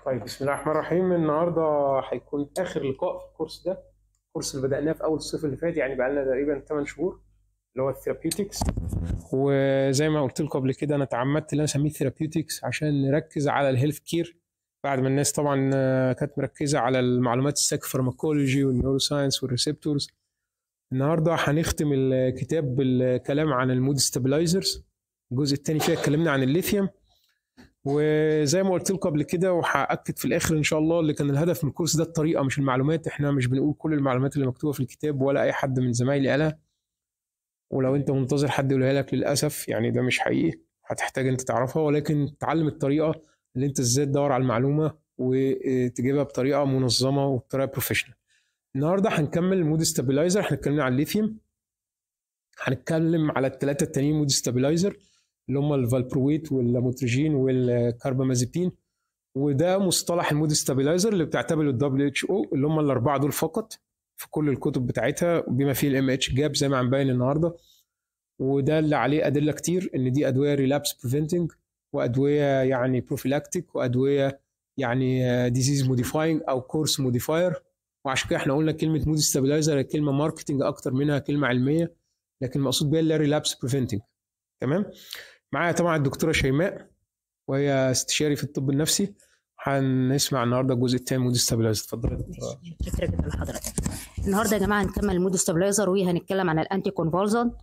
طيب بسم الله الرحمن الرحيم النهارده هيكون اخر لقاء في الكورس ده الكورس اللي بدأناه في اول الصيف اللي فات يعني بقى لنا تقريبا 8 شهور اللي هو الثيرابيوتكس وزي ما قلت لكم قبل كده انا تعمدت ان انا اسميه ثيرابيوتكس عشان نركز على الهيلث كير بعد ما الناس طبعا كانت مركزه على المعلومات السايك فارماكولوجي والنيورو ساينس والريسبتورز النهارده هنختم الكتاب بالكلام عن المود ستابلايزرز الجزء الثاني فيها اتكلمنا عن الليثيوم وزي ما قلت لكم قبل كده وهاكد في الاخر ان شاء الله اللي كان الهدف من الكورس ده الطريقه مش المعلومات احنا مش بنقول كل المعلومات اللي مكتوبه في الكتاب ولا اي حد من زمايلي قالها ولو انت منتظر حد يقولها لك للاسف يعني ده مش حقيقي هتحتاج انت تعرفها ولكن تعلم الطريقه اللي انت ازاي تدور على المعلومه وتجيبها بطريقه منظمه وبطريقه بروفيشنال النهارده هنكمل المود ستابلايزر احنا اتكلمنا عن الليثيوم هنتكلم على الثلاثه التانيين مود ستابلايزر اللي هم الفالبرويت واللاموتريجين والكاربامازيبين وده مصطلح المود ستابلايزر اللي بتعتبره الدبليو اتش او اللي هم الاربعه دول فقط في كل الكتب بتاعتها بما فيه الام اتش جاب زي ما عم باين النهارده وده اللي عليه ادله كتير ان دي ادويه ريلابس بريفنتنج وادويه يعني بروفيلاكتيك وادويه يعني ديزيز موديفاينج او كورس موديفاير وعشان كده احنا قلنا كلمه مود ستابلايزر كلمه ماركتنج اكتر منها كلمه علميه لكن المقصود بيها اللي ريلابس بريفنتنج تمام معايا طبعا الدكتوره شيماء وهي استشاري في الطب النفسي هنسمع النهارده الجزء الثاني مود ستابلايزر اتفضلي يا دكتوره شكرا جدا لحضرتك النهارده يا جماعه هنكمل المود ستابلايزر وهنتكلم عن الانتي كونفولزنت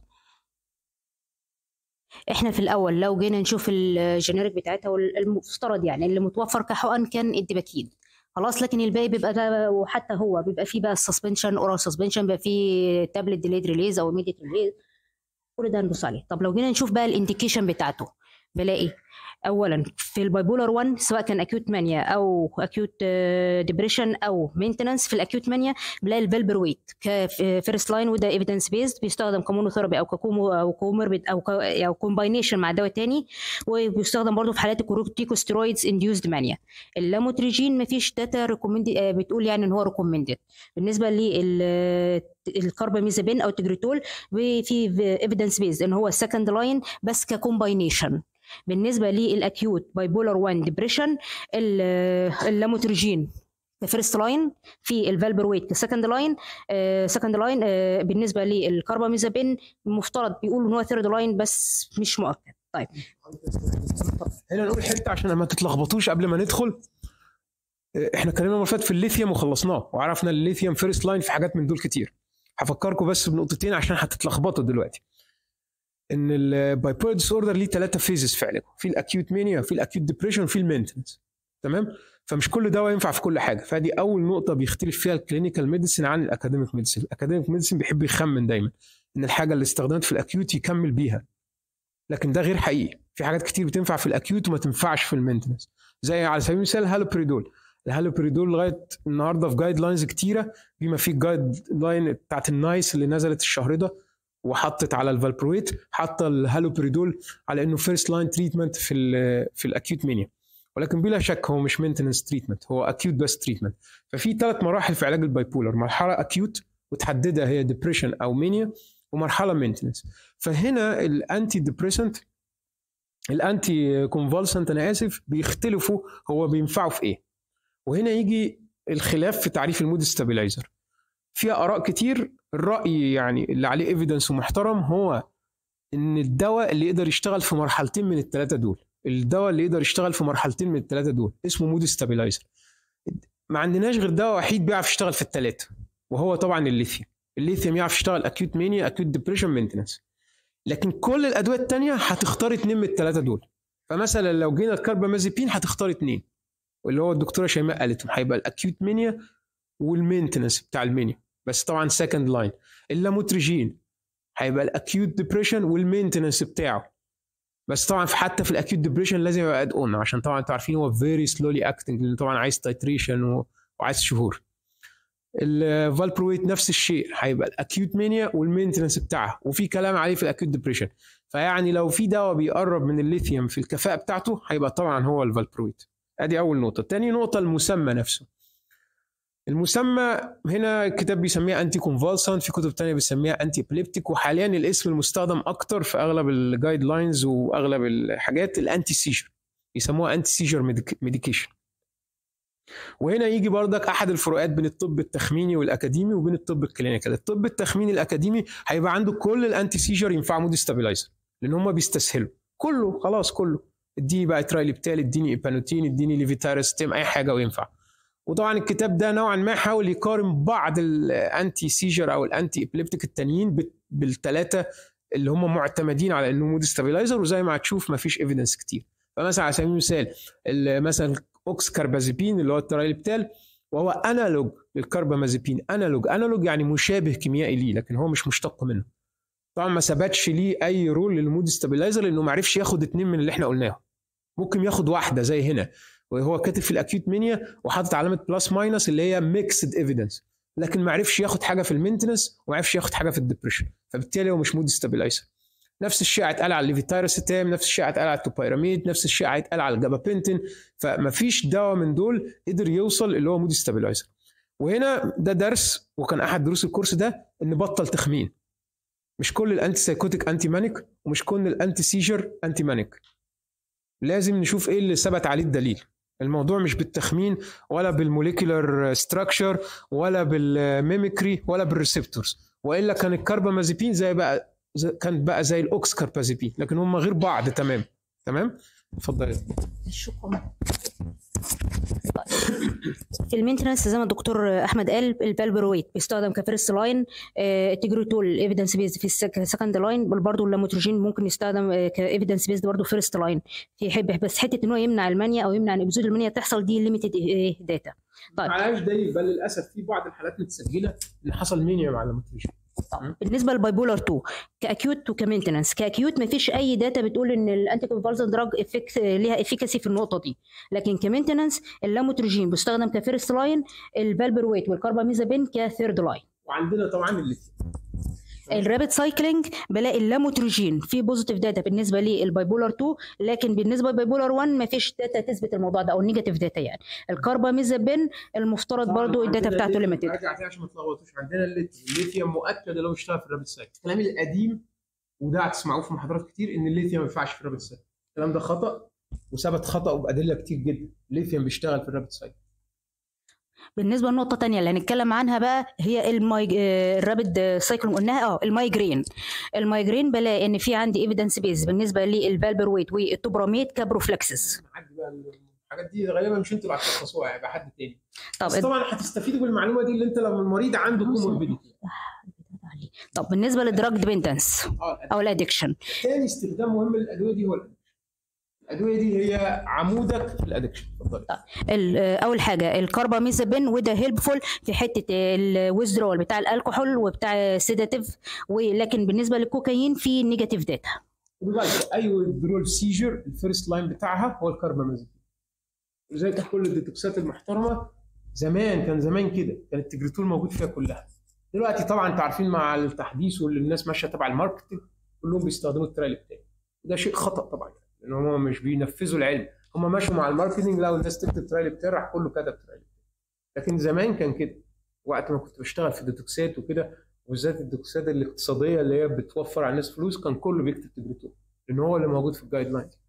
احنا في الاول لو جينا نشوف الجينيريك بتاعتها والمفترض يعني اللي متوفر كحقن كان الدباكين خلاص لكن الباقي بيبقى ده وحتى هو بيبقى فيه بقى السسبنشن اورال سسبنشن بيبقى فيه تابلت ديليد ريليز او ايميديت ريليز كل ده هنبص عليه طب لو جينا نشوف بقى الانديكيشن بتاعته بلاقي اولا في البايبولار 1 سواء كان اكيوت مانيا او اكيوت ديبريشن او مينتننس في الاكيوت مانيا بلاقي الفالبرويت كفيرست لاين وده ايفيدنس بيزد بيستخدم كمونوثيرابي او ككومو او كوموربيد او او كومباينيشن مع دواء تاني وبيستخدم برضه في حالات الكورتيكوستيرويدز انديوزد مانيا اللاموتريجين مفيش داتا ريكومند بتقول يعني ان هو ريكومندد بالنسبه لل الكارباميزابين او تجريتول وفي ايفيدنس بيز ان هو سكند لاين بس ككومباينيشن بالنسبه للاكيوت بايبولار 1 ديبريشن اللاموتريجين كفيرست لاين في الفالبرويت كسكند لاين سكند لاين بالنسبه للكارباميزابين المفترض بيقولوا ان هو ثيرد لاين بس مش مؤكد طيب هنا نقول حته عشان ما تتلخبطوش قبل ما ندخل احنا اتكلمنا المره فاتت في الليثيوم وخلصناه وعرفنا الليثيوم فيرست لاين في حاجات من دول كتير هفكركم بس بنقطتين عشان هتتلخبطوا دلوقتي ان البايبولار ديس اوردر ليه ثلاثه فيزز في علاجه في الاكيوت مانيا في الاكيوت ديبريشن وفي المينتنس تمام فمش كل دواء ينفع في كل حاجه فدي اول نقطه بيختلف فيها الكلينيكال ميديسين عن الاكاديميك ميديسين الاكاديميك ميديسين بيحب يخمن دايما ان الحاجه اللي استخدمت في الاكيوت يكمل بيها لكن ده غير حقيقي في حاجات كتير بتنفع في الاكيوت وما تنفعش في المينتنس زي على سبيل المثال الهالوبريدول الهالوبريدول لغايه النهارده في جايد لاينز كتيره بما في الجايد لاين بتاعت النايس اللي نزلت الشهر ده وحطت على الفالبرويت حاطه الهالوبريدول على انه فيرست لاين تريتمنت في ال في الاكيوت مانيا ولكن بلا شك هو مش مينتنس تريتمنت هو اكيوت بس تريتمنت ففي ثلاث مراحل في علاج البايبولر مرحله اكيوت وتحددها هي ديبريشن او مانيا ومرحله مينتنس فهنا الانتي ديبريسنت الانتي كونفالسنت انا اسف بيختلفوا هو بينفعوا في ايه وهنا يجي الخلاف في تعريف المود ستابلايزر فيها اراء كتير الراي يعني اللي عليه ايفيدنس ومحترم هو ان الدواء اللي يقدر يشتغل في مرحلتين من الثلاثه دول الدواء اللي يقدر يشتغل في مرحلتين من الثلاثه دول اسمه مود ستابلايزر ما عندناش غير دواء وحيد بيعرف يشتغل في الثلاثه وهو طبعا الليثيوم الليثيوم يعرف يشتغل اكيوت مانيا اكيوت ديبريشن مينتنس لكن كل الادويه الثانيه هتختار اثنين من الثلاثه دول فمثلا لو جينا الكاربامازيبين هتختار اثنين واللي هو الدكتوره شيماء قالتهم هيبقى الاكيوت مانيا والمينتنس بتاع المانيا بس طبعا سكند لاين اللاموتريجين هيبقى الاكيوت ديبريشن والمينتنس بتاعه بس طبعا في حتى في الاكيوت ديبريشن لازم يبقى اد اون عشان طبعا انتوا عارفين هو فيري سلولي اكتنج لان طبعا عايز تايتريشن وعايز شهور الفالبرويت نفس الشيء هيبقى الاكيوت مانيا والمينتنس بتاعها وفي كلام عليه في الاكيوت ديبريشن فيعني لو في دواء بيقرب من الليثيوم في الكفاءه بتاعته هيبقى طبعا هو الفالبرويت ادي اول نقطه تاني نقطه المسمى نفسه المسمى هنا الكتاب بيسميها انتي كونفالسنت في كتب تانية بيسميها انتي ابليبتيك وحاليا الاسم المستخدم اكتر في اغلب الجايد لاينز واغلب الحاجات الانتي سيجر بيسموها انتي سيجر ميديكيشن وهنا يجي بردك احد الفروقات بين الطب التخميني والاكاديمي وبين الطب الكلينيكال الطب التخميني الاكاديمي هيبقى عنده كل الانتي سيجر ينفع مود ستابلايزر لان هم بيستسهلوا كله خلاص كله اديني بقى ترايليبتال اديني ايبانوتين اديني ليفيتارستيم اي حاجه وينفع وطبعا الكتاب ده نوعا ما حاول يقارن بعض الانتي سيجر او الانتي ابليبتيك التانيين بالثلاثه اللي هم معتمدين على انه مود ستابلايزر وزي ما هتشوف ما فيش ايفيدنس كتير فمثلا على سبيل المثال مثلا اوكس كاربازيبين اللي هو الترايليبتال وهو انالوج للكربامازيبين انالوج انالوج يعني مشابه كيميائي ليه لكن هو مش مشتق منه طبعا ما ثبتش ليه اي رول للمود ستابلايزر لانه ما عرفش ياخد اتنين من اللي احنا قلناهم ممكن ياخد واحده زي هنا وهو كاتب في الاكيوت مينيا وحاطط علامه بلس ماينس اللي هي ميكسد ايفيدنس لكن ما عرفش ياخد حاجه في المينتنس وما عرفش ياخد حاجه في الدبريشن فبالتالي هو مش مود ستابلايزر نفس الشيء هيتقال على الليفيتايروسيتام نفس الشيء هيتقال على التوبايراميد نفس الشيء هيتقال على الجابابنتين فمفيش دواء من دول قدر يوصل اللي هو مود ستابلايزر وهنا ده درس وكان احد دروس الكورس ده ان بطل تخمين مش كل الانتي سايكوتيك انتي مانيك ومش كل الانتي سيجر انتي مانيك لازم نشوف ايه اللي ثبت عليه الدليل الموضوع مش بالتخمين ولا بالموليكولار ستراكشر ولا بالميميكري ولا بالريسبتورز والا كان الكربامازيبين زي بقى زي كانت بقى زي الاوكس كاربازيبين لكن هم غير بعض تمام تمام اتفضل شكرا في المينتنس زي ما الدكتور احمد قال البالبرويت بيستخدم كفيرست لاين التجريتول ايفيدنس بيزد في السكند لاين برضه اللاموتروجين ممكن يستخدم كايفيدنس بيزد برضه فيرست لاين في حب بس حته ان هو يمنع المانيا او يمنع ان اكزود المانيا تحصل دي ليميتد داتا طيب معلش دليل بل للاسف في بعض الحالات متسجله ان حصل مانيا مع اللاموتروجين بالنسبه للبايبولار 2 كاكيوت وكمينتنس كاكيوت ما فيش اي داتا بتقول ان الانتي كونفالسنت دراج افكت ليها افيكاسي في النقطه دي لكن كمينتنس اللاموتروجين بيستخدم كفيرست لاين البالبرويت والكارباميزابين كثيرد لاين وعندنا طبعا الليثيوم الرابid سايكلينج بلاقي اللاموتروجين في بوزيتيف داتا بالنسبه للبايبولار 2 لكن بالنسبه للبايبولار 1 ما فيش داتا تثبت الموضوع ده او نيجاتيف داتا يعني الكارباميزابين المفترض برضو الداتا بتاعته ليميتد ارجع تاني عشان ما تلخبطوش عندنا الليثيوم الليثيوم مؤكد اللي هو بيشتغل في الرابد سايكل الكلام القديم وده هتسمعوه في محاضرات كتير ان الليثيوم ما ينفعش في الرابد سايكل الكلام ده خطا وثبت خطا وبادله كتير جدا الليثيوم بيشتغل في الرابد سايكل بالنسبه لنقطه تانية اللي هنتكلم عنها بقى هي المايج... الرابد سايكل قلناها اه المايجرين المايجرين بلاقي ان في عندي ايفيدنس بيز بالنسبه للفالبرويت والتوبراميد كبروفلكسس الحاجات دي غالبا مش انتوا اللي هتشخصوها هيبقى حد تاني طب بس طبعا هتستفيدوا بالمعلومه دي اللي انت لما المريض عنده كوموربيديتي طب بالنسبه للدراج ديبندنس او الادكشن تاني استخدام مهم للادويه دي هو الأدكشن. الادويه دي هي عمودك في الادكشن اتفضلي اول حاجه الكارباميزابين وده هيلبفول في حته الويزدرول بتاع الكحول وبتاع السيداتيف ولكن بالنسبه للكوكايين في نيجاتيف داتا اي ويزدرول سيجر الفيرست لاين بتاعها هو الكارباميزابين لذلك كل الديتوكسات المحترمه زمان كان زمان كده كان التجريتول موجود فيها كلها دلوقتي طبعا انتوا عارفين مع التحديث واللي الناس ماشيه تبع الماركتنج كلهم بيستخدموا الترايل بتاعي ده شيء خطا طبعا لان هم مش بينفذوا العلم هم ماشوا مع الماركتنج لو الناس تكتب ترايل بتاع راح كله كتب ترايل لكن زمان كان كده وقت ما كنت بشتغل في الديتوكسات وكده وبالذات الديتوكسات الاقتصاديه اللي هي بتوفر على الناس فلوس كان كله بيكتب تجريتول لان هو اللي موجود في الجايد لاينز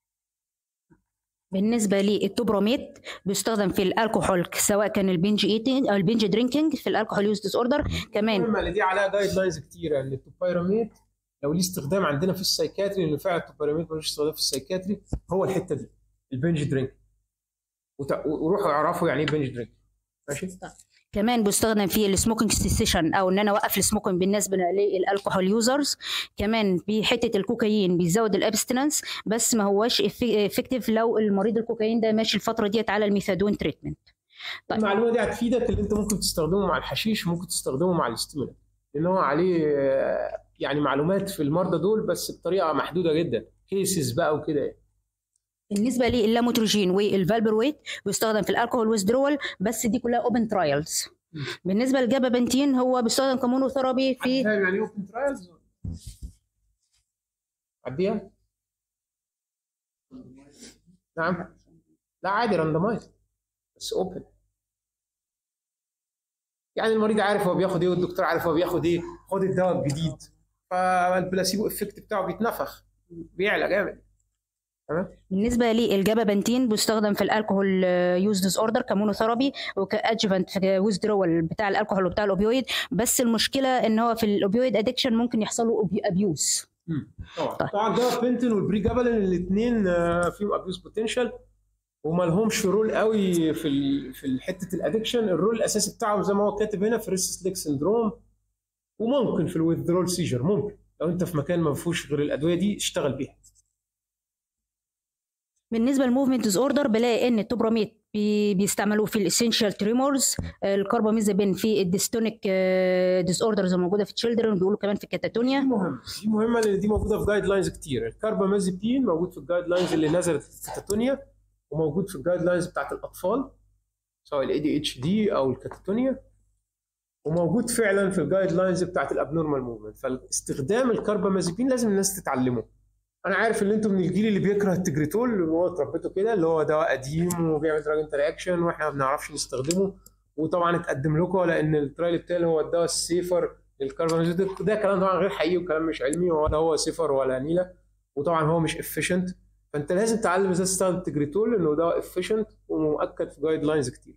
بالنسبه للتوبروميت بيستخدم في الكحول سواء كان البنج ايتنج او البنج درينكينج في الكحول يوز ديس اوردر كمان اللي دي عليها جايد لاينز كتيره ان التوبايراميت لو ليه استخدام عندنا في السايكاتري لان فعلا التوبايراميت ملوش استخدام في السايكاتري هو الحته دي البنج درينك وروحوا اعرفوا يعني ايه بنج درينك ماشي كمان بيستخدم في السموكينج سيسيشن او ان انا اوقف السموكينج بالنسبه للالكحول يوزرز كمان بحته الكوكايين بيزود الابستنس بس ما هوش افكتيف لو المريض الكوكايين ده ماشي الفتره ديت على الميثادون تريتمنت طيب. المعلومه دي هتفيدك اللي انت ممكن تستخدمه مع الحشيش وممكن تستخدمه مع الاستيمولانت لان هو عليه يعني معلومات في المرضى دول بس بطريقه محدوده جدا كيسز بقى وكده يعني. بالنسبه للاموتروجين والفالبرويت بيستخدم في الالكوهول ويزدرول بس دي كلها اوبن ترايلز بالنسبه للجابابنتين هو بيستخدم كمونوثيرابي في يعني ايه اوبن ترايلز عديها نعم لا عادي راندمايز بس اوبن يعني المريض عارف هو بياخد ايه والدكتور عارف هو بياخد ايه خد الدواء الجديد فالبلاسيبو افكت بتاعه بيتنفخ بيعلى جامد تمام بالنسبه للجابابنتين بيستخدم في الالكوهول يوز ديس اوردر كمونوثيرابي وكادجفنت في ويزدرول بتاع الالكوهول وبتاع الاوبيويد بس المشكله ان هو في الاوبيويد ادكشن ممكن يحصل له ابيوز طبعا طيب. طبعا الجابابنتين والبريجابالين الاثنين فيهم ابيوز بوتنشال وما لهمش رول قوي في ال... في حته الادكشن الرول الاساسي بتاعهم زي ما هو كاتب هنا في ريسس ليك سندروم وممكن في الويذرول سيجر ممكن لو انت في مكان ما فيهوش غير الادويه دي اشتغل بيها بالنسبه للموفمنت ديز اوردر بلاقي ان التوبراميت بي- بيستعملوه في الاسينشال تريمورز الكرباميزابين في الديستونيك ديز اوردرز الموجوده في تشيلدرن بيقولوا كمان في دي الكاتاتونيا مهمه دي مهمه لان دي موجوده في جايد لاينز كتير الكاربامازيبين موجود في الجايد لاينز اللي نزلت في الكاتاتونيا وموجود في الجايد لاينز بتاعت الاطفال سواء الاي دي اتش دي او الكاتاتونيا وموجود فعلا في الجايد لاينز بتاعت الابنورمال موفمنت فاستخدام الكاربامازيبين لازم الناس تتعلمه انا عارف ان انتم من الجيل اللي بيكره التجريتول اللي هو اتربيته كده اللي هو دواء قديم وبيعمل دراج انتراكشن واحنا ما بنعرفش نستخدمه وطبعا اتقدم لكم لان الترايل بتاعي هو الدواء السيفر للكربونازيت ده كلام طبعا غير حقيقي وكلام مش علمي ولا هو سيفر ولا نيله وطبعا هو مش افيشنت فانت لازم تتعلم ازاي تستخدم التجريتول لانه دواء افيشنت ومؤكد في جايد لاينز كتير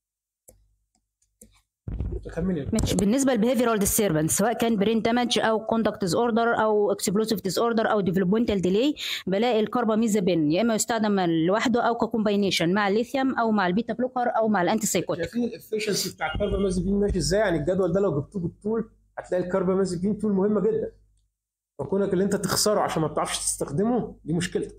كمل ماشي بالنسبه للبيهيفيرال ديستربنس سواء كان برين دامج او كوندكت ديز اوردر او اكسبلوسيف ديز اوردر او ديفلوبمنتال ديلي بلاقي الكرباميزابين يا اما يستخدم لوحده او ككومباينيشن مع الليثيوم او مع البيتا بلوكر او مع الانتي سايكوتيك شايفين الافشنسي بتاع الكربامازيبين ماشي ازاي يعني الجدول ده لو جبتوه بالطول هتلاقي الكربامازيبين طول مهمه جدا فكونك اللي انت تخسره عشان ما بتعرفش تستخدمه دي مشكلتك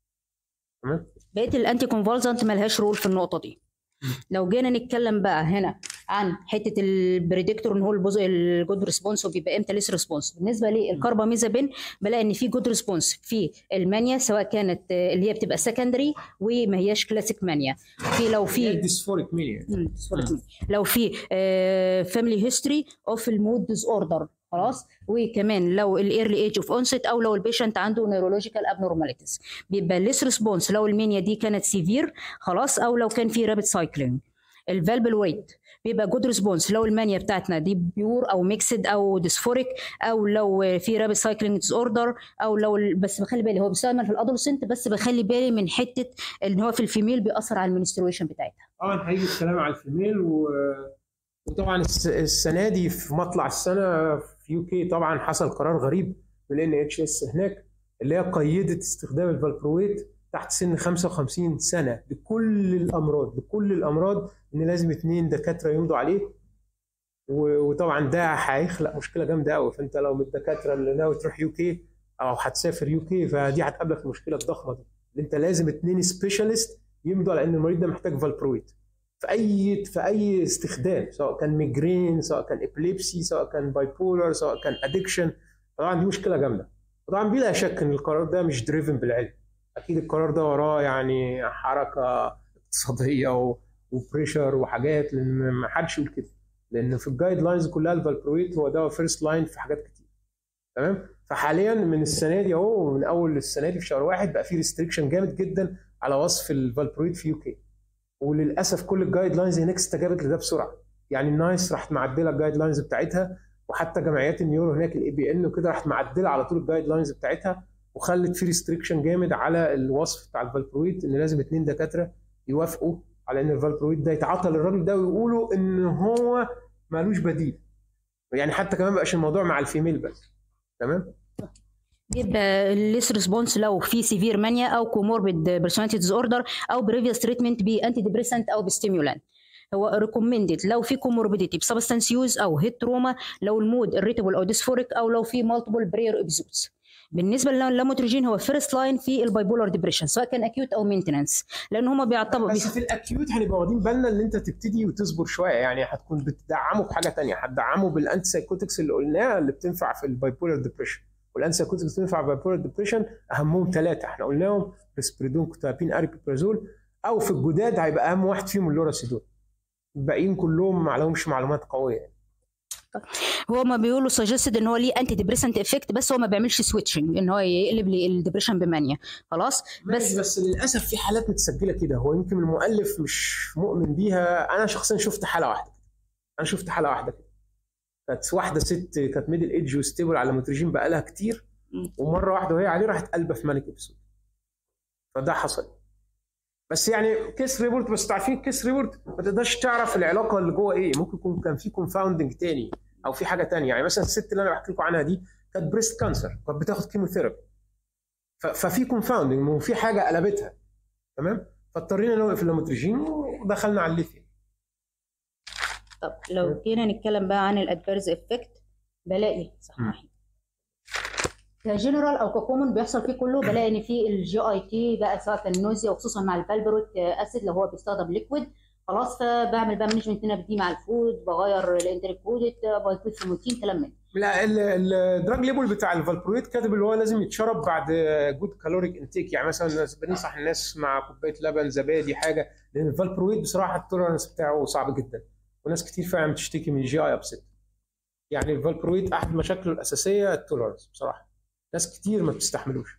تمام بقيه الانتي كونفولسنت ملهاش رول في النقطه دي لو جينا نتكلم بقى هنا عن حته البريدكتور ان هو الجزء الجود ريسبونس وبيبقى امتى ليس ريسبونس بالنسبه للكرباميزابين بلاقي ان في جود ريسبونس في المانيا سواء كانت آه، اللي هي بتبقى سكندري وما هياش كلاسيك مانيا في لو في ديسفوريك ميليا مم، sorry. لو في فاميلي هيستوري اوف المود ديز اوردر خلاص وكمان لو الايرلي ايج اوف اونست او لو البيشنت عنده نيورولوجيكال ابنورماليتيز بيبقى ليس ريسبونس لو المانيا دي كانت سيفير خلاص او لو كان في رابid سايكلينج الفالبل ويت بيبقى جود ريسبونس لو المانيا بتاعتنا دي بيور او ميكسد او ديسفوريك او لو في رابid سايكلينج ديس اوردر او لو ال- بس بخلي بالي هو بيستعمل في الادولسنت بس بخلي بالي من حته ان هو في الفيميل بيأثر على المنسترويشن بتاعتها طبعا هيجي الكلام على الفيميل و... وطبعا الس- السنه دي في مطلع السنه في يو كي طبعا حصل قرار غريب من ان اتش اس هناك اللي هي قيدت استخدام الفالبرويت تحت سن 55 سنه لكل الامراض لكل الامراض ان لازم اثنين دكاتره يمضوا عليه و- وطبعا ده هيخلق مشكله جامده قوي فانت لو من الدكاتره اللي ناوي تروح يو كي او هتسافر يو كي فدي هتقابلك المشكله الضخمه دي اللي انت لازم اثنين سبيشالست يمضوا على ان المريض ده محتاج فالبرويت في اي في اي استخدام سواء كان ميجرين سواء كان ابليبسي سواء كان باي بولر سواء كان ادكشن طبعا دي مشكله جامده طبعا بلا شك ان القرار ده مش دريفن بالعلم اكيد القرار ده وراه يعني حركه اقتصاديه و- وبريشر وحاجات لان ما حدش يقول كده لان في الجايد لاينز كلها الفالبرويت هو دواء فيرست لاين في حاجات كتير تمام فحاليا من السنه دي اهو من اول السنه دي في شهر واحد بقى في ريستريكشن جامد جدا على وصف الفالبرويت في يو كي وللاسف كل الجايد لاينز هناك استجابت لده بسرعه يعني النايس راحت معدله الجايد لاينز بتاعتها وحتى جمعيات النيورو هناك الاي بي ان وكده راحت معدله على طول الجايد لاينز بتاعتها وخلت في ريستريكشن جامد على الوصف بتاع الفالبرويت ان لازم اثنين دكاتره يوافقوا على ان الفالبرويت ده يتعاطى للراجل ده ويقولوا ان هو مالوش بديل يعني حتى كمان بقاش الموضوع مع الفيميل بس تمام بيبقى الليس ريسبونس لو في سيفير مانيا او كوموربيد بيرسوناليتي ديز اوردر او بريفيوس تريتمنت بانتي ديبريسنت او بستيمولانت هو ريكومندد لو في كوموربيديتي بسبستانس يوز او هيد تروما لو المود irritable او ديسفوريك او لو في مالتيبل برير ابيزودز بالنسبه للاموتروجين هو فيرست لاين في البايبولار ديبريشن سواء كان اكيوت او مينتنانس لان هم بيعتبروا بس في الاكيوت هنبقى واخدين بالنا ان انت تبتدي وتصبر شويه يعني هتكون بتدعمه بحاجه تانية هتدعمه بالانتي سايكوتكس اللي قلناها اللي بتنفع في البايبولار ديبريشن والانتي سايكوتكس اللي بتنفع في البايبولار ديبريشن اهمهم ثلاثه احنا قلناهم ريسبريدون كوتابين اريبيبرازول او في الجداد هيبقى اهم واحد فيهم اللوراسيدون الباقيين كلهم ما لهمش معلومات قويه يعني. هو ما بيقولوا سجستد ان هو ليه انتي ديبريسنت افكت بس هو ما بيعملش سويتشنج ان هو يقلب لي الديبريشن بمانيا خلاص بس بس بس للاسف في حالات متسجله كده هو يمكن المؤلف مش مؤمن بيها انا شخصيا شفت حاله واحده انا شفت حاله واحده كده كانت واحده ست كانت ميدل ايدج وستيبل على متروجين بقالها كتير مم. ومره واحده وهي عليه راحت قلبه في مانيك ابسود فده حصل بس يعني كيس ريبورت بس تعرفين كيس ريبورت ما تقدرش تعرف العلاقه اللي جوه ايه ممكن يكون كان في كونفاوندنج تاني او في حاجه تانية يعني مثلا الست اللي انا بحكي لكم عنها دي كانت بريست كانسر كانت بتاخد كيموثيرابي ف- ففي كونفاوندنج وفي حاجه قلبتها تمام فاضطرينا نوقف اللاموتريجين ودخلنا على الليثيوم طب لو جينا نتكلم بقى عن الادفيرز افكت بلاقي صحيح كجنرال او ككومن بيحصل فيه كله بلاقي ان في الجي اي تي بقى سواء كان نوزيا وخصوصا مع الفالبروت اسيد لو هو بيستخدم ليكويد خلاص فبعمل بقى مانجمنت هنا بدي مع الفود بغير الانتريك كودت بيكويت في موتين كلام من ده. لا ال- الدراج ليبل بتاع الفالبرويت كاتب اللي هو لازم يتشرب بعد جود كالوريك انتيك يعني مثلا الناس- بننصح الناس مع كوبايه لبن زبادي حاجه لان الفالبرويت بصراحه التولرنس بتاعه صعب جدا وناس كتير فعلا بتشتكي من جي اي ابسيت يعني الفالبرويت احد مشاكله الاساسيه التولرنس بصراحه ناس كتير ما بتستحملوش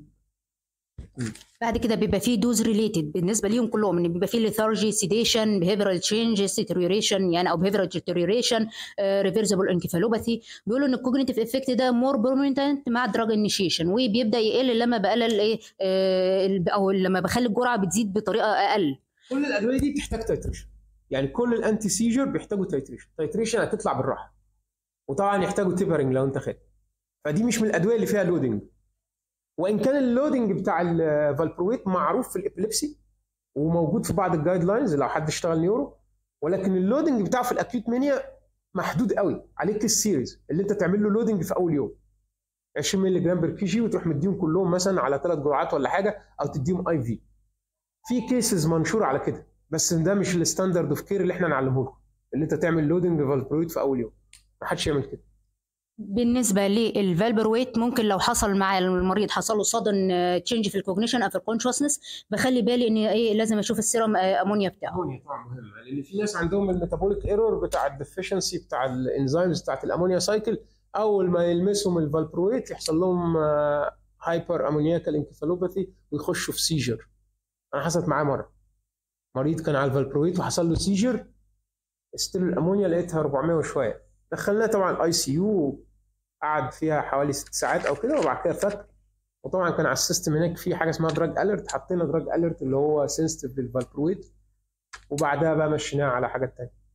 بعد كده بيبقى فيه دوز ريليتد بالنسبه ليهم كلهم ان بيبقى فيه ليثارجي سيديشن بيهيفيرال تشينجز ديتريوريشن يعني او بيهيفيرال ديتريوريشن ريفرسبل انكفالوباثي بيقولوا ان الكوجنيتيف افكت ده مور بروميننت مع دراج انيشيشن وبيبدا يقل لما بقلل ايه آه، او لما بخلي الجرعه بتزيد بطريقه اقل كل الادويه دي بتحتاج تايتريشن يعني كل الانتي سيجر بيحتاجوا تايتريشن تايتريشن هتطلع بالراحه وطبعا يحتاجوا تيبرنج لو انت خدت فدي مش من الادويه اللي فيها لودنج وان كان اللودنج بتاع الفالبرويت معروف في الابيليبسي وموجود في بعض الجايد لاينز لو حد اشتغل نيورو ولكن اللودنج بتاعه في الاكيوت مانيا محدود قوي عليك السيريز اللي انت تعمل له لودنج في اول يوم 20 مللي جرام بير كي جي وتروح مديهم كلهم مثلا على ثلاث جرعات ولا حاجه او تديهم اي في في كيسز منشور على كده بس ده مش الستاندرد اوف كير اللي احنا نعلمه لكم اللي انت تعمل لودنج فالبرويد في اول يوم ما حدش يعمل كده بالنسبه للفالبرويت ممكن لو حصل مع المريض حصل له صدن تشينج في الكوجنيشن او في الكونشسنس بخلي بالي ان ايه لازم اشوف السيرم آه، امونيا بتاعه امونيا طبعا مهمه لان في ناس عندهم الميتابوليك ايرور بتاع الديفشنسي بتاع الانزيمز بتاعت الامونيا سايكل اول ما يلمسهم الفالبرويت يحصل لهم هايبر امونياكال انكفالوباثي ويخشوا في سيجر انا حصلت معايا مره مريض كان على الفالبرويت وحصل له سيجر ستيل الامونيا لقيتها 400 وشويه دخلناه طبعا الاي سي يو قعد فيها حوالي ست ساعات او كده وبعد كده فك وطبعا كان على السيستم هناك في حاجه اسمها دراج اليرت حطينا دراج اليرت اللي هو سنسيتيف للفالبرويت وبعدها بقى مشيناها على حاجات تانية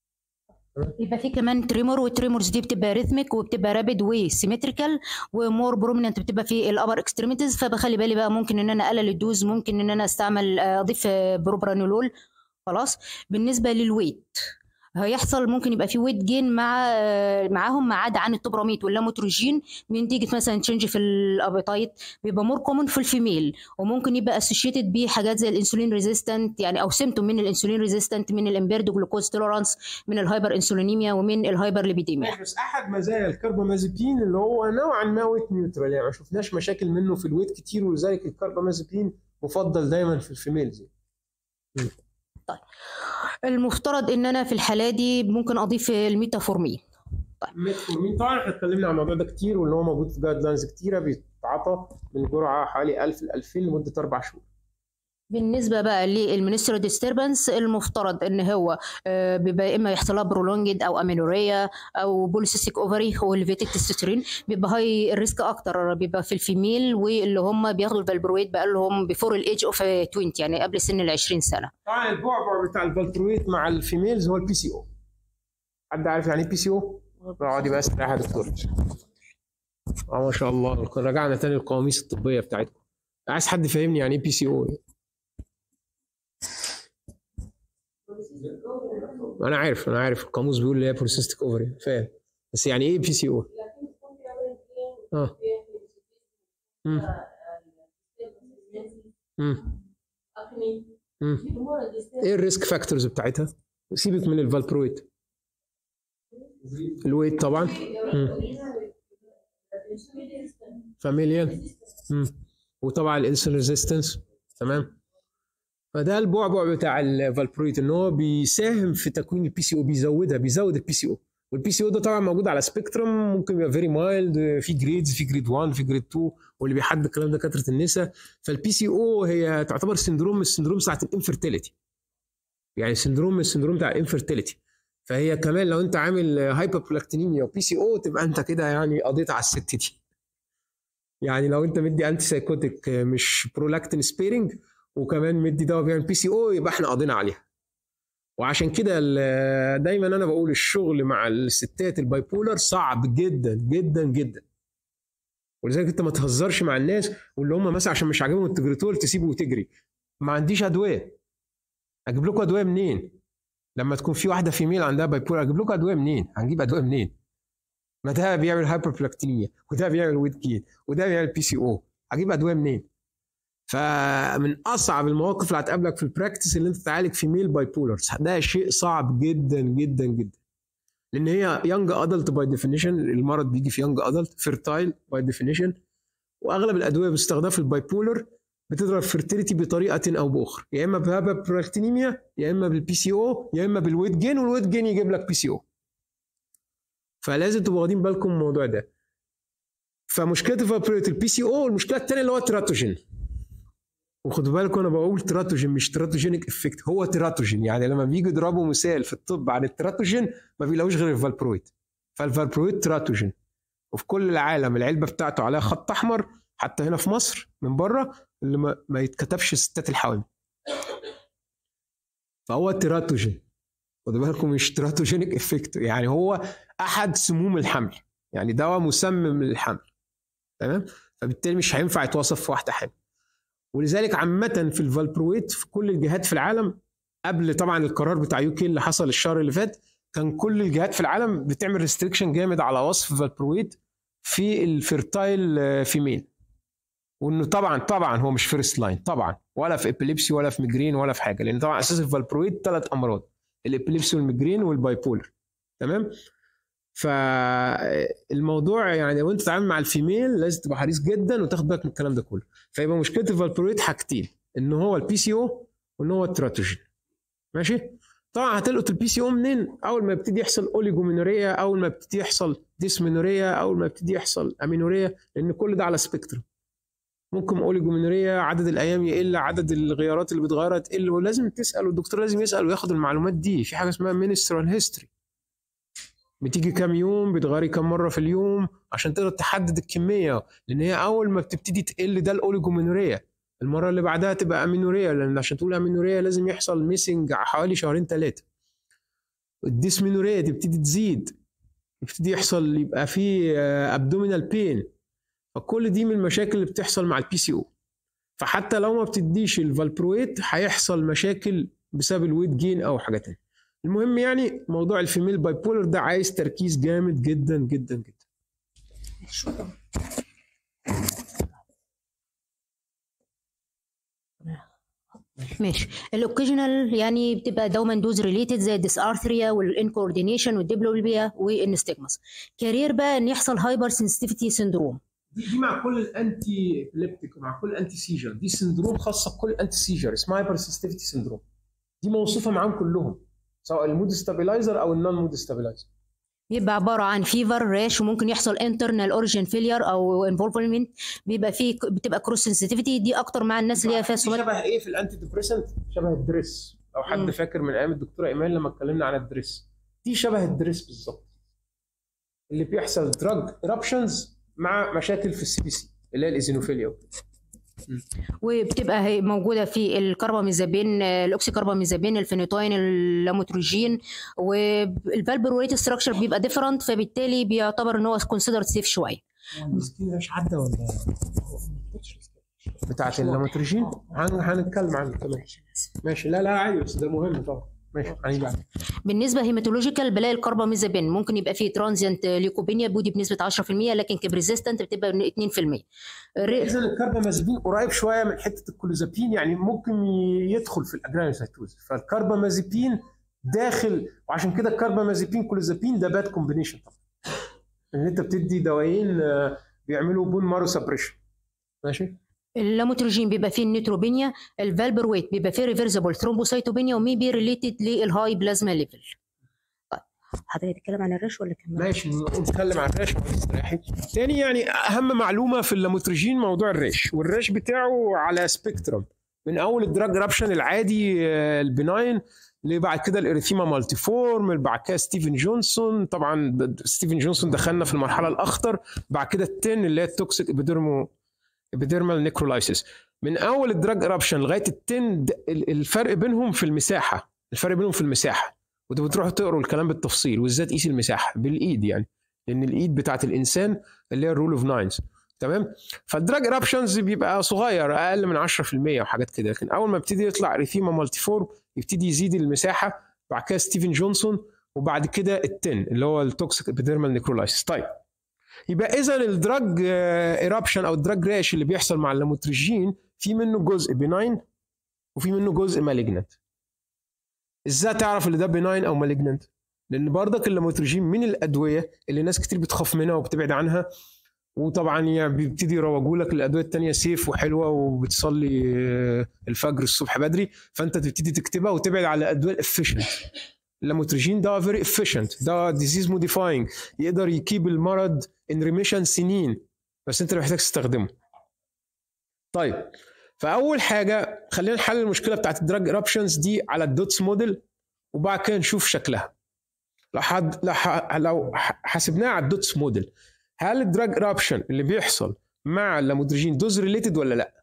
يبقى في كمان تريمور والتريمورز دي بتبقى ريثميك وبتبقى رابيد وسيمتريكال ومور بروميننت بتبقى في الابر اكستريميتيز فبخلي بالي بقى ممكن ان انا اقلل الدوز ممكن ان انا استعمل آه، اضيف آه، بروبرانولول خلاص بالنسبه للويت هيحصل ممكن يبقى في ويت جين مع آه، معاهم ما عدا عن التوبراميد واللاموتروجين نتيجه مثلا تشنج في الابيتايت بيبقى مور كومن في الفيميل وممكن يبقى اسوشيتد بحاجات زي الانسولين ريزيستنت يعني او سيمتوم من الانسولين ريزيستنت من الامبيرد جلوكوز تولرانس من الهايبر انسولينيميا ومن الهايبر ليبيديميا ماشي بس احد مزايا الكربامازيبين اللي هو نوعا ما ويت نيوترال يعني ما شفناش مشاكل منه في الويت كتير ولذلك الكربامازيبين مفضل دايما في الفيميلز المفترض ان انا في الحاله دي ممكن اضيف الميتافورمين ميتفورمين طبعا احنا اتكلمنا عن الموضوع ده كتير واللي هو موجود في جايد لاينز كتيره بيتعاطى من جرعه حوالي 1000 ل 2000 لمده اربع شهور بالنسبه بقى للمنسترال ديستربنس المفترض ان هو آه، بيبقى اما يحصل لها برولونجد او امينوريا او بوليسيستيك اوفري هو الليفيتد تستوستيرين بيبقى هاي الريسك اكتر بيبقى في الفيميل واللي هم بياخدوا الفالبرويت بقى لهم بيفور الايج اوف 20 يعني قبل سن ال 20 سنه طبعا البعبع بتاع الفالترويت مع الفيميلز هو البي سي او حد عارف يعني ايه بي سي او؟ اقعدي بقى استريح يا دكتور اه ما شاء الله رجعنا تاني القواميس الطبيه بتاعتكم عايز حد يفهمني يعني ايه بي سي او انا عارف انا عارف القاموس بيقول اللي هي بروسيستيك اوفري فاهم بس يعني ايه بي سي او؟ اه امم امم امم ايه الريسك فاكتورز بتاعتها؟ سيبك من الفالبرويت الويت طبعا فاميليال وطبعا الانسولين ريزيستنس تمام فده البعبع بتاع الفالبرويت ان هو بيساهم في تكوين البي سي او بيزودها بيزود البي سي او والبي سي او ده طبعا موجود على سبيكترم ممكن يبقى فيري مايلد في جريدز في جريد 1 في جريد 2 واللي بيحدد الكلام ده دكاتره النساء فالبي سي او هي تعتبر سندروم من السندروم بتاعت الانفرتيليتي يعني سندروم من السندروم بتاع الانفرتيليتي فهي كمان لو انت عامل هايبر بلاكتينيميا وبي سي او تبقى انت كده يعني قضيت على الست دي يعني لو انت مدي انتي سايكوتيك مش برولاكتين سبيرنج وكمان مدي دواء بيعمل بي سي او يبقى احنا قضينا عليها وعشان كده ال- دايما انا بقول الشغل مع الستات الباي بولر صعب جدا جدا جدا ولذلك انت ما تهزرش مع الناس واللي هم مثلا عشان مش عاجبهم التجريتول تسيبه وتجري ما عنديش ادويه اجيب لكم ادويه منين لما تكون في واحده فيميل عندها باي بولر اجيب لكم ادويه منين هنجيب ادويه منين ما ده بيعمل هايبربلاكتينيا وده بيعمل ويت جين وده بيعمل بي سي او اجيب ادويه منين فمن اصعب المواقف اللي هتقابلك في البراكتس اللي انت تعالج فيميل باي بولرز ده شيء صعب جدا جدا جدا لان هي يونج ادلت باي ديفينيشن المرض بيجي في يونج ادلت فيرتايل باي ديفينيشن واغلب الادويه باستخدام في الباي بولر بتضرب فيرتيليتي بطريقه او باخرى يا اما بهابابراكتينيميا يا اما بالبي سي او يا اما بالويت جين والويت جين يجيب لك بي سي او فلازم تبقوا واخدين بالكم من الموضوع ده فمشكله الفابريت البي سي او المشكله الثانيه اللي هو التراتوجين وخدوا بالكم انا بقول تراتوجين مش تراتوجينيك افكت هو تراتوجين يعني لما بيجوا يضربوا مثال في الطب عن التراتوجين ما بيلاقوش غير الفالبرويت فالفالبرويت تراتوجين وفي كل العالم العلبه بتاعته عليها خط احمر حتى هنا في مصر من بره اللي ما, ما يتكتبش ستات الحوامل فهو تراتوجين خدوا بالكم مش تراتوجينيك افكت يعني هو احد سموم الحمل يعني دواء مسمم للحمل تمام فبالتالي مش هينفع يتوصف في واحده حامل ولذلك عامه في الفالبرويت في كل الجهات في العالم قبل طبعا القرار بتاع يوكي اللي حصل الشهر اللي فات كان كل الجهات في العالم بتعمل ريستريكشن جامد على وصف فالبرويت في الفيرتايل فيميل وانه طبعا طبعا هو مش فيرست لاين طبعا ولا في ابيليبسي ولا في ميجرين ولا في حاجه لان طبعا اساس الفالبرويت ثلاث امراض الابيليبسي والميجرين والباي بولر تمام فالموضوع يعني لو انت تتعامل مع الفيميل لازم تبقى حريص جدا وتاخد بالك من الكلام ده كله فيبقى مشكله الفالبرويت حاجتين ان هو البي سي او وان هو التراتوجين ماشي طبعا هتلقط البي سي او منين اول ما يبتدي يحصل اوليجومينوريا اول ما يبتدي يحصل ديسمينوريا اول ما يبتدي يحصل امينوريا لان كل ده على سبيكترم ممكن اوليجومينوريا عدد الايام يقل عدد الغيارات اللي بتغيرها تقل ولازم تسال والدكتور لازم يسال وياخد المعلومات دي في حاجه اسمها مينسترال هيستوري بتيجي كام يوم بتغيري كام مره في اليوم عشان تقدر تحدد الكميه لان هي اول ما بتبتدي تقل ده الاوليجومينوريا المره اللي بعدها تبقى امينوريا لان عشان تقول امينوريا لازم يحصل ميسنج حوالي شهرين ثلاثه الديسمينوريا تبتدي تزيد يبتدي يحصل يبقى في ابدومينال بين فكل دي من المشاكل اللي بتحصل مع البي سي او فحتى لو ما بتديش الفالبرويت هيحصل مشاكل بسبب الويت جين او حاجه تانية المهم يعني موضوع الفيميل باي بولر ده عايز تركيز جامد جدا جدا جدا ماشي الاوكيجنال يعني بتبقى دوما دوز ريليتد زي الديسارثريا والانكوردينيشن والديبلوبيا والنستجماس كارير بقى ان يحصل هايبر سنسيتيفيتي سندروم دي, دي مع كل الانتي ابليبتيك ومع كل الانتي سيجر دي سندروم خاصه بكل الانتي سيجر اسمها هايبر سنسيتيفيتي سندروم دي موصوفه معاهم كلهم سواء المود ستابلايزر او النون مود ستابلايزر بيبقى عباره عن فيفر راش وممكن يحصل انترنال اوريجين فيلير او انفولفمنت بيبقى فيه بتبقى كروس سنسيتيفيتي دي اكتر مع الناس اللي هي فيها سومات شبه ايه في الانتي ديبريسنت شبه الدريس لو حد مم. فاكر من ايام الدكتوره ايمان لما اتكلمنا عن الدريس دي شبه الدريس بالظبط اللي بيحصل دراج رابشنز مع مشاكل في السي بي سي اللي هي الايزينوفيليا وكده. وبتبقى هي موجوده في الكرباميزابين الاوكسيكرباميزابين الفينيتوين اللاموتروجين والفالبرويت ستراكشر بيبقى ديفرنت فبالتالي بيعتبر ان هو كونسيدر سيف شويه المسكين ده مش عدى ولا بتاعت اللاموتروجين هن- هنتكلم عنه تمام ماشي لا لا عادي بس ده مهم طبعا ماشي هنيجي عليه بالنسبه هيماتولوجيكال بلاقي الكرباميزابين ممكن يبقى فيه ترانزيانت ليكوبينيا بودي بنسبه 10% لكن كبريزيستنت بتبقى 2% الري- اذا الكربامازepine قريب شويه من حته الكلوزابين يعني ممكن ي- يدخل في الادرينوسايتوز فالكربامازepine داخل وعشان كده الكربامازepine كلوزابين ده باد كومبينيشن طبعا ان انت بتدي دوايين آه، بيعملوا بون مارو سبريشن ماشي اللاموتروجين بيبقى فيه النيتروبينيا الفالبرويت بيبقى فيه ريفرسبل ثرومبوسايتوبينيا وميبي ريليتد للهاي بلازما ليفل طيب حضرتك تتكلم عن الرش ولا كمان ماشي نتكلم عن الريش استريحي تاني يعني اهم معلومه في اللاموتروجين موضوع الريش والريش بتاعه على سبيكترم من اول الدراج رابشن العادي آه، البناين اللي بعد كده الاريثيما مالتي فورم اللي بعد كده ستيفن جونسون طبعا د- ستيفن جونسون دخلنا في المرحله الاخطر بعد كده التن اللي هي التوكسيك ابيديرمو ابيديرمال نيكرولايسيس من اول الدراج ارابشن لغايه التن د- ال- الفرق بينهم في المساحه الفرق بينهم في المساحه وانتوا بتروحوا تقروا الكلام بالتفصيل وازاي تقيس المساحه بالايد يعني لان الايد بتاعت الانسان اللي هي الرول اوف ناينز تمام فالدراج ارابشنز بيبقى صغير اقل من 10% وحاجات كده لكن اول ما يبتدي يطلع اريثيما مالتي فورم يبتدي يزيد المساحه بعد كده ستيفن جونسون وبعد كده التن اللي هو التوكسيك ابيديرمال نيكرولايسيس طيب يبقى اذا الدراج ايرابشن او الدراج راش اللي بيحصل مع اللاموتريجين في منه جزء بناين وفي منه جزء مالجنت ازاي تعرف ان ده بناين او مالجنت لان برضك اللاموتريجين من الادويه اللي ناس كتير بتخاف منها وبتبعد عنها وطبعا يعني بيبتدي يروجوا لك الادويه التانية سيف وحلوه وبتصلي آه، الفجر الصبح بدري فانت تبتدي تكتبها وتبعد على الادويه الافيشنت اللاموتريجين ده فيري افيشنت ده ديزيز موديفاينج يقدر يكيب المرض ان ريميشن سنين بس انت اللي محتاج تستخدمه طيب فاول حاجه خلينا نحل المشكله بتاعت الدراج ايرابشنز دي على الدوتس موديل وبعد كده نشوف شكلها لو حد لو, ح... لو ح- حسبناها على الدوتس موديل هل الدراج ايرابشن اللي بيحصل مع اللامودرجين دوز ريليتد ولا لا؟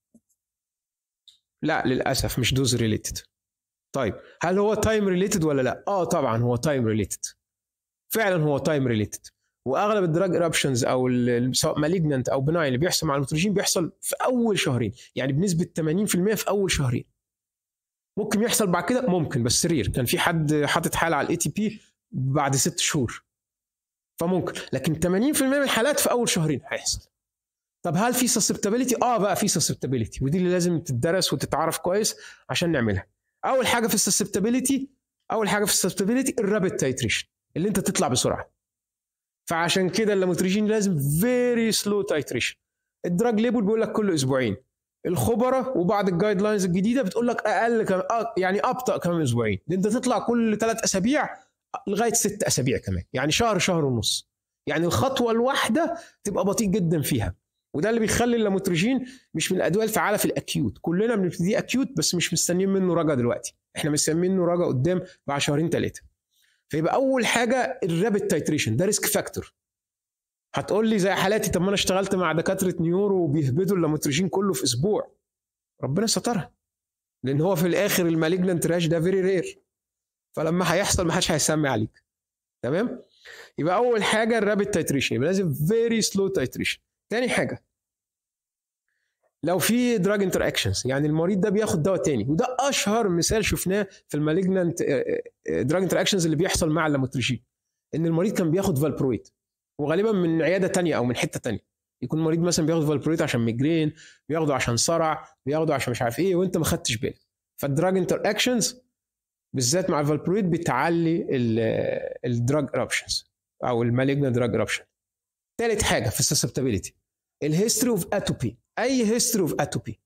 لا للاسف مش دوز ريليتد طيب هل هو تايم ريليتد ولا لا؟ اه طبعا هو تايم ريليتد فعلا هو تايم ريليتد واغلب الدراج ايرابشنز او ال- سواء مالجننت او بناين اللي بيحصل مع المتروجين بيحصل في اول شهرين يعني بنسبه 80% في اول شهرين ممكن يحصل بعد كده ممكن بس رير كان في حد حاطط حاله على الاي تي بي بعد ست شهور فممكن لكن 80% من الحالات في اول شهرين هيحصل طب هل في سسبتابيلتي اه بقى في سسبتابيلتي ودي اللي لازم تدرس وتتعرف كويس عشان نعملها اول حاجه في السسبتابيلتي اول حاجه في السسبتابيلتي الرابid تايتريشن اللي انت تطلع بسرعه فعشان كده اللاموتريجين لازم فيري سلو تايتريشن الدراج ليبل بيقول لك كل اسبوعين الخبراء وبعض الجايد لاينز الجديده بتقول لك اقل كم... آه يعني ابطا كمان اسبوعين ده انت تطلع كل ثلاث اسابيع لغايه ست اسابيع كمان يعني شهر شهر ونص يعني الخطوه الواحده تبقى بطيء جدا فيها وده اللي بيخلي اللاموتريجين مش من الادويه الفعاله في الاكيوت كلنا بنبتدي اكيوت بس مش مستنيين منه رجا دلوقتي احنا مستنيين منه رجا قدام بعد شهرين ثلاثه فيبقى اول حاجه الرابid تايتريشن ده ريسك فاكتور هتقول لي زي حالاتي طب ما انا اشتغلت مع دكاتره نيورو وبيهبدوا اللاموتريجين كله في اسبوع ربنا سترها لان هو في الاخر المالجنت راش ده فيري رير فلما هيحصل ما حدش هيسمي عليك تمام يبقى اول حاجه الرابid تايتريشن يبقى لازم فيري سلو تايتريشن تاني حاجه لو في دراج انتر اكشنز يعني المريض ده بياخد دواء تاني وده اشهر مثال شفناه في المالجنانت دراج انتر اكشنز اللي بيحصل مع اللاموتريجين ان المريض كان بياخد فالبرويت وغالبا من عياده تانية او من حته تانية يكون المريض مثلا بياخد فالبرويت عشان ميجرين بياخده عشان صرع بياخده عشان مش عارف ايه وانت ما خدتش بالك فالدراج انتر اكشنز بالذات مع الفالبرويت بتعلي الدراج ايربشنز او المالجنانت دراج ايربشن ثالث حاجه في السسبتابيلتي الهيستوري اوف اتوبي اي هيستوري اوف اتوبي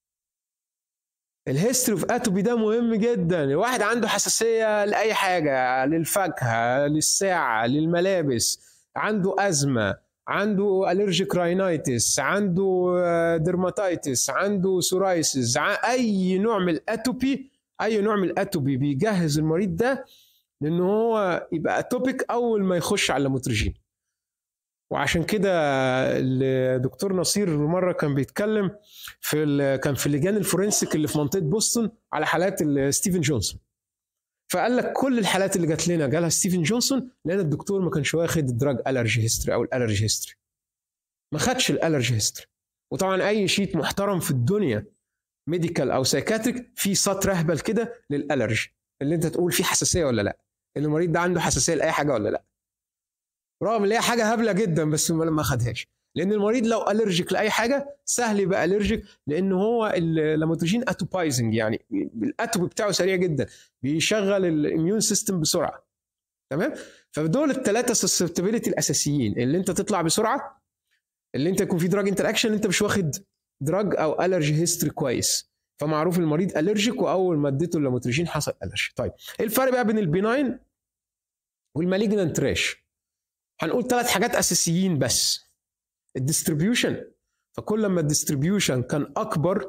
الهيستوري اوف اتوبي ده مهم جدا الواحد عنده حساسيه لاي حاجه للفاكهه للساعه للملابس عنده ازمه عنده الرجيك راينايتس عنده ديرماتايتس عنده سورايسز اي نوع من الاتوبي اي نوع من الاتوبي بيجهز المريض ده لان هو يبقى اتوبيك اول ما يخش على المترجين وعشان كده الدكتور نصير مره كان بيتكلم في ال... كان في اللجان الفورنسيك اللي في منطقه بوسطن على حالات ستيفن جونسون فقال لك كل الحالات اللي جات لنا جالها ستيفن جونسون لان الدكتور ما كانش واخد الدراج الرجي هيستوري او الالرجي هيستوري ما خدش الالرجي هيستوري وطبعا اي شيت محترم في الدنيا ميديكال او سايكاتريك في سطر اهبل كده للالرجي اللي انت تقول فيه حساسيه ولا لا ان المريض ده عنده حساسيه لاي حاجه ولا لا رغم ان هي حاجه هبله جدا بس ما خدهاش لان المريض لو الرجيك لاي حاجه سهل يبقى الرجيك لان هو اللاموتروجين اتوبايزنج يعني الاتوب بتاعه سريع جدا بيشغل الاميون سيستم بسرعه تمام فدول الثلاثه سسبتابيلتي الاساسيين اللي انت تطلع بسرعه اللي انت يكون في دراج انتر اكشن انت مش واخد دراج او الرجي هيستوري كويس فمعروف المريض الرجيك واول ما اديته اللاموتروجين حصل الرجي طيب ايه الفرق بقى بين البيناين والمالجنانت راش هنقول ثلاث حاجات اساسيين بس الديستريبيوشن فكل ما الديستريبيوشن كان اكبر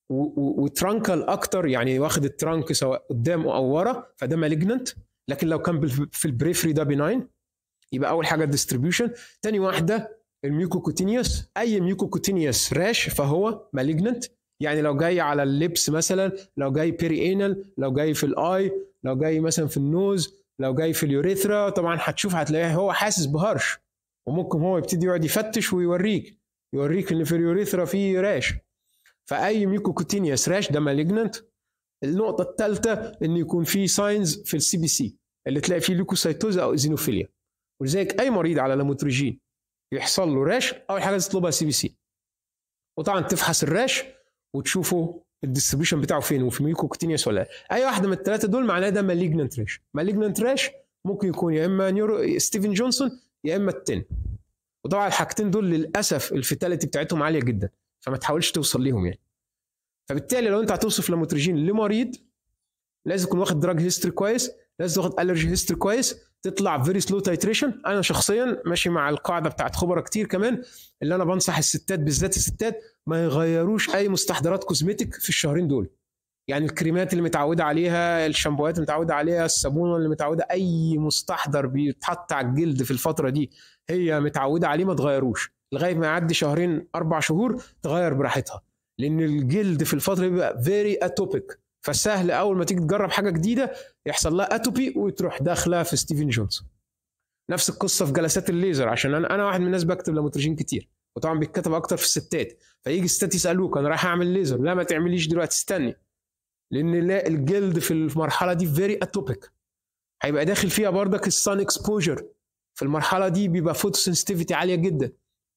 وترانكل اكتر يعني واخد الترانك سواء قدام او ورا فده مالجننت لكن لو كان بال- في البريفري ده بناين يبقى اول حاجه الديستريبيوشن تاني واحده الميوكوكوتينيوس اي ميوكوكوتينيوس راش فهو مالجننت يعني لو جاي على اللبس مثلا لو جاي بيري انال لو جاي في الاي لو جاي مثلا في النوز لو جاي في اليوريثرا طبعا هتشوف هتلاقيه هو حاسس بهرش وممكن هو يبتدي يقعد يفتش ويوريك يوريك ان في اليوريثرا في راش فاي ميوكوكوتينيوس راش ده مالجننت النقطه الثالثه ان يكون في ساينز في السي بي سي اللي تلاقي فيه ليكوسايتوزا او ايزينوفيليا ولذلك اي مريض على لاموتريجين يحصل له راش اول حاجه تطلبها سي بي سي وطبعا تفحص الراش وتشوفوا الديستريبيوشن بتاعه فين وفي ميوكوكوتينيوس ولا لا اي واحده من الثلاثه دول معناه ده مالجننت راش مالجننت راش ممكن يكون يا اما نيورو ستيفن جونسون يا اما التن وطبعا الحاجتين دول للاسف الفيتاليتي بتاعتهم عاليه جدا فما تحاولش توصل ليهم يعني فبالتالي لو انت هتوصف لاموتريجين لمريض لازم يكون واخد دراج هيستوري كويس لازم تاخد الرجي هيستوري كويس تطلع فيري سلو تايتريشن انا شخصيا ماشي مع القاعده بتاعت خبراء كتير كمان اللي انا بنصح الستات بالذات الستات ما يغيروش اي مستحضرات كوزمتيك في الشهرين دول يعني الكريمات اللي متعوده عليها الشامبوهات اللي متعوده عليها الصابونه اللي متعوده اي مستحضر بيتحط على الجلد في الفتره دي هي متعوده عليه ما تغيروش لغايه ما يعدي شهرين اربع شهور تغير براحتها لان الجلد في الفتره دي بيبقى فيري اتوبيك فسهل اول ما تيجي تجرب حاجه جديده يحصل لها اتوبي وتروح داخله في ستيفن جونز نفس القصه في جلسات الليزر عشان انا انا واحد من الناس بكتب لاموتريجين كتير وطبعا بيتكتب اكتر في الستات فيجي الستات يسالوك انا رايح اعمل ليزر لا ما تعمليش دلوقتي استني لان لا الجلد في المرحله دي فيري اتوبيك هيبقى داخل فيها بردك السان اكسبوجر في المرحله دي بيبقى فوتو سنسيتيفيتي عاليه جدا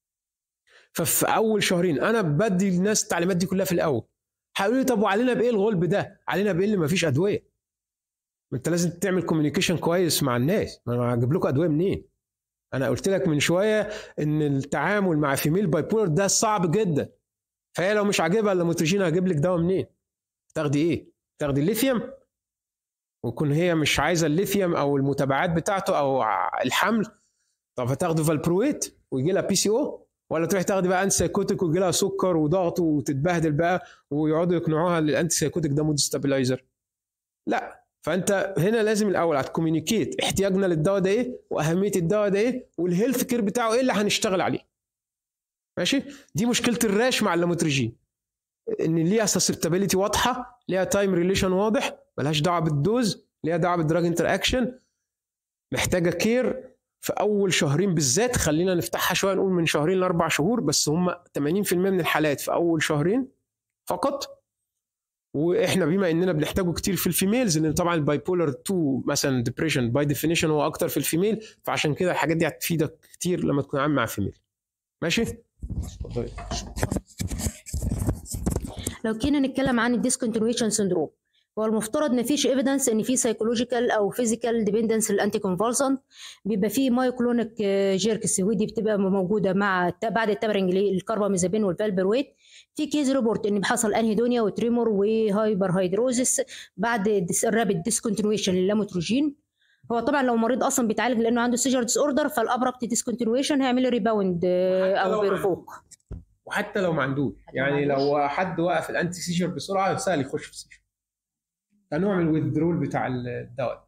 ففي اول شهرين انا بدي الناس التعليمات دي كلها في الاول هيقولوا لي طب وعلينا بايه الغلب ده؟ علينا بايه اللي مفيش ادويه؟ ما انت لازم تعمل كوميونيكيشن كويس مع الناس ما انا هجيب لكم ادويه منين؟ انا قلت لك من شويه ان التعامل مع فيميل باي بولر ده صعب جدا فهي لو مش عاجبها اللاموتريجين هجيب لك دواء منين؟ تاخدي ايه؟ تاخدي الليثيوم ويكون هي مش عايزه الليثيوم او المتابعات بتاعته او الحمل طب هتاخدي فالبرويت ويجي لها بي سي او ولا تروح تاخدي بقى انتي سايكوتيك ويجي لها سكر وضغط وتتبهدل بقى ويقعدوا يقنعوها ان الانتي سايكوتيك ده مود ستابلايزر لا فانت هنا لازم الاول هتكوميونيكيت احتياجنا للدواء ده ايه واهميه الدواء ده ايه والهيلث كير بتاعه ايه اللي هنشتغل عليه ماشي دي مشكله الراش مع اللاموتريجين ان ليها سسبتابيليتي واضحه ليها تايم ريليشن واضح ملهاش دعوه بالدوز ليها دعوه بالدراج انتر اكشن محتاجه كير في اول شهرين بالذات خلينا نفتحها شويه نقول من شهرين لاربع شهور بس هم 80% من الحالات في اول شهرين فقط واحنا بما اننا بنحتاجه كتير في الفيميلز لان طبعا الباي بولر 2 مثلا ديبريشن باي ديفينيشن هو اكتر في الفيميل فعشان كده الحاجات دي هتفيدك كتير لما تكون عامل مع فيميل ماشي لو كنا نتكلم عن الديسكونتينيويشن سندروم هو المفترض ما فيش ايفيدنس ان في سايكولوجيكال او فيزيكال ديبندنس للانتي كونفالسنت بيبقى في مايوكلونيك جيركس ودي بتبقى موجوده مع بعد التبرنج للكرباميزابين والفالبرويت في كيز ريبورت ان بيحصل انهيدونيا وتريمور وهايبر هيدروزس بعد الرابid ديسكونتينيويشن للاموتروجين هو طبعا لو مريض اصلا بيتعالج لانه عنده سيجر ديس اوردر فالابربت ديسكونتينيويشن هيعمل له ريباوند او بيرفوق وحتى لو ما عندوش يعني لو حد وقف الانتي سيجر بسرعه سهل يخش في سيجر ده نوع من الويدرول بتاع الدواء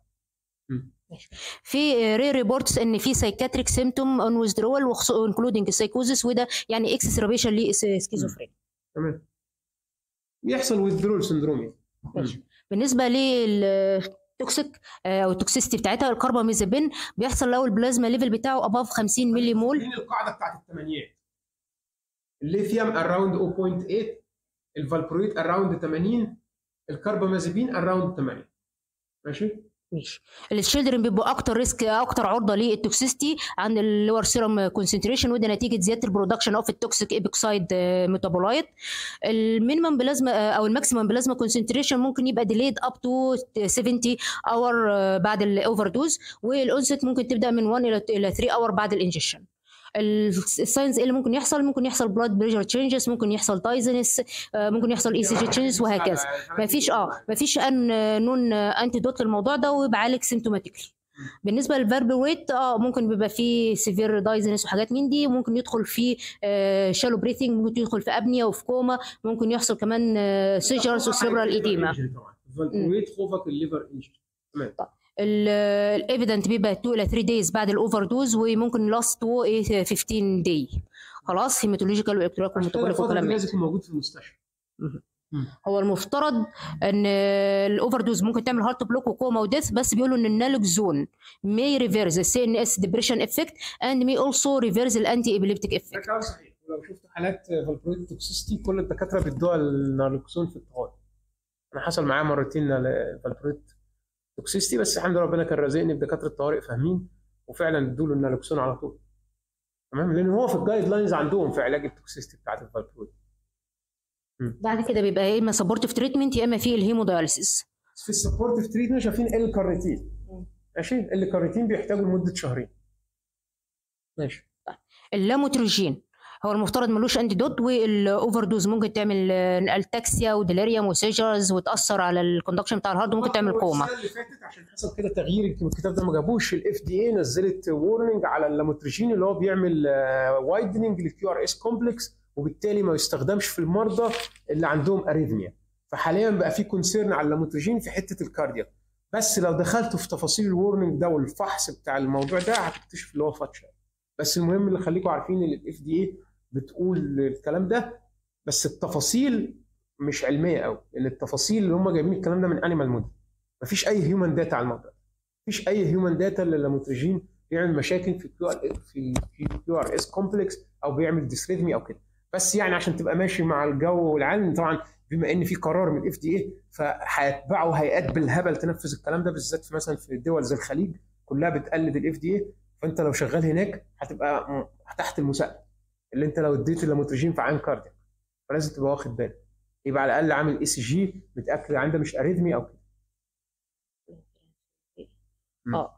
في ري ريبورتس ان في سايكاتريك سيمتوم اون ويزدرول انكلودنج سايكوزس وده يعني اكسسربيشن لسكيزوفرينيا تمام بيحصل ويزدرول سندروم بالنسبه للتوكسيك او التوكسيستي بتاعتها الكرباميزابين بيحصل لو البلازما ليفل بتاعه اباف 50 ملي مول مين القاعده بتاعت الثمانيات الليثيوم اراوند 0.8 الفالبرويت اراوند 80 الكربامازيبين اراوند 8 ماشي ماشي التشيلدرن بيبقوا اكتر ريسك اكتر عرضه للتوكسيستي عن اللور سيرم كونسنتريشن وده نتيجه زياده البرودكشن اوف التوكسيك ايبوكسايد ميتابولايت المينيمم بلازما او الماكسيمم بلازما كونسنتريشن ممكن يبقى ديليد اب تو 70 اور بعد الاوفر دوز والانست ممكن تبدا من 1 الى 3 اور بعد الانجكشن الساينز اللي ممكن يحصل ممكن يحصل بلاد بريشر تشينجز ممكن يحصل تايزنس ممكن يحصل اي سي جي تشينجز وهكذا ما فيش اه ما فيش ان نون انتي دوت للموضوع ده وبعالج سيمتوماتيكلي بالنسبه للفيربويت اه ممكن بيبقى فيه سيفير دايزنس وحاجات من دي ممكن يدخل في شالو بريثنج ممكن يدخل في ابنيا وفي كوما ممكن يحصل كمان سيجرز وسيربرال ايديما الفالبرويت خوفك الليفر انجري تمام الايفيدنت بيبقى 2 الى 3 دايز بعد الاوفر دوز وممكن لاست 15 داي خلاص هيماتولوجيكال والكتريكال عشان كده والميتابوليك الفترة والكلام دي ده لازم يكون موجود في المستشفى هو المفترض ان الاوفر دوز ممكن تعمل هارت بلوك وكوما وديث بس بيقولوا ان النالوكزون may reverse the CNS depression effect and may also reverse the anti-epileptic ده effect كلام صحيح ولو شفت حالات فالبرويت توكسيستي كل الدكاتره بيدوها النالوكسون في الطوارئ انا حصل معايا مرتين فالبرويت توكسيستي بس الحمد لله ربنا كان رازقني بدكاتره الطوارئ فاهمين وفعلا ادوا له النالوكسون على طول تمام لان هو في الجايد لاينز عندهم في علاج التوكسيستي بتاعت الفالبرويت بعد كده بيبقى يا اما سبورتيف تريتمنت يا اما في الهيموداياليسيس في السبورتيف تريتمنت شايفين ال كارنيتين ماشي ال كارنيتين بيحتاجوا لمده شهرين ماشي اللاموتروجين هو المفترض ملوش انتيدوت والاوفر دوز ممكن تعمل آه، التاكسيا وديليريوم وسيجرز وتاثر على الكوندكشن بتاع الهارد وممكن تعمل كوما السنه اللي فاتت عشان حصل كده تغيير يمكن الكتاب ده ما جابوش الاف دي اي نزلت وورنينج على اللاموتريجين اللي هو بيعمل وايدنينج للكيو ار اس كومبلكس وبالتالي ما يستخدمش في المرضى اللي عندهم اريثميا فحاليا بقى في كونسيرن على اللاموتريجين في حته الكاردياك بس لو دخلتوا في تفاصيل الورنينج ده والفحص بتاع الموضوع ده هتكتشف اللي هو فاتشه بس المهم اللي خليكم عارفين ان الاف دي اي بتقول الكلام ده بس التفاصيل مش علميه قوي لان التفاصيل اللي هم جايبين الكلام ده من انيمال موديل مفيش اي هيومن داتا على الموضوع ده مفيش اي هيومن داتا للاموتريجين بيعمل مشاكل في الكيو ار في الكيو ار اس كومبلكس او بيعمل ديسريثمي او كده بس يعني عشان تبقى ماشي مع الجو والعلم طبعا بما ان في قرار من الاف دي اي فهيتبعوا هيئات بالهبل تنفذ الكلام ده بالذات في مثلا في الدول زي الخليج كلها بتقلد الاف دي اي فانت لو شغال هناك هتبقى م- تحت المساءله اللي انت لو اديت اللاموتريجين في عين كاردياك فلازم تبقى واخد بالك يبقى على الاقل عامل اي سي جي متاكد عنده مش اريثمي او كده مم. اه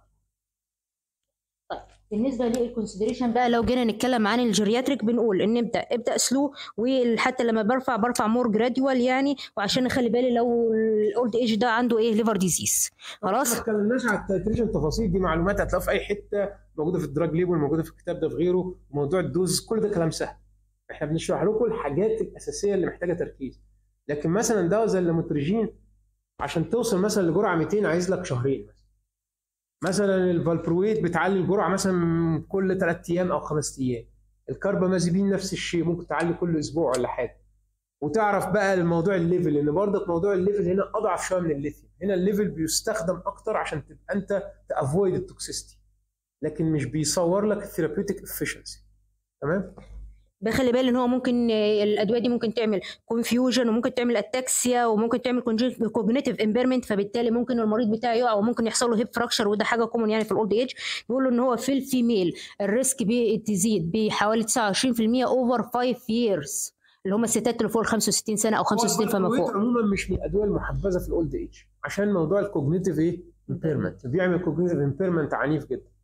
طيب بالنسبه للكونسيدريشن بقى لو جينا نتكلم عن الجيرياتريك بنقول ان ابدا ابدا سلو وحتى لما برفع برفع مور جراديوال يعني وعشان نخلي بالي لو الاولد ايج ده عنده ايه ليفر ديزيز خلاص ما اتكلمناش على التيتريشن تفاصيل دي معلومات هتلاقوها في اي حته موجوده في الدراج ليبل موجوده في الكتاب ده في غيره موضوع الدوز كل ده كلام سهل احنا بنشرح لكم الحاجات الاساسيه اللي محتاجه تركيز لكن مثلا دواء زي اللاموتريجين عشان توصل مثلا لجرعه 200 عايز لك شهرين مثلا مثلا الفالبرويت بتعلي الجرعه مثلا كل 3 ايام او 5 ايام الكربامازيبين نفس الشيء ممكن تعلي كل اسبوع ولا حاجه وتعرف بقى الموضوع الليفل لان برضك موضوع الليفل هنا اضعف شويه من الليثيوم هنا الليفل بيستخدم اكتر عشان تبقى انت تافويد التوكسيستي لكن مش بيصور لك الثيرابيوتيك افشنسي تمام بخلي بالي ان هو ممكن آه، الادويه دي ممكن تعمل كونفيوجن وممكن تعمل اتاكسيا وممكن تعمل كوجنيتيف امبيرمنت فبالتالي ممكن المريض بتاعي يقع وممكن يحصل له هيب فراكشر وده حاجه كومن يعني في الاولد ايج بيقولوا ان هو في الفيميل الريسك بتزيد بحوالي 29% اوفر 5 years اللي هم الستات اللي فوق ال 65 سنه او 65 فما الفالبرويت فوق عموما مش من الادويه المحبذه في الاولد ايج عشان موضوع الكوجنيتيف ايه امبيرمنت بيعمل كوجنيتيف امبيرمنت عنيف جدا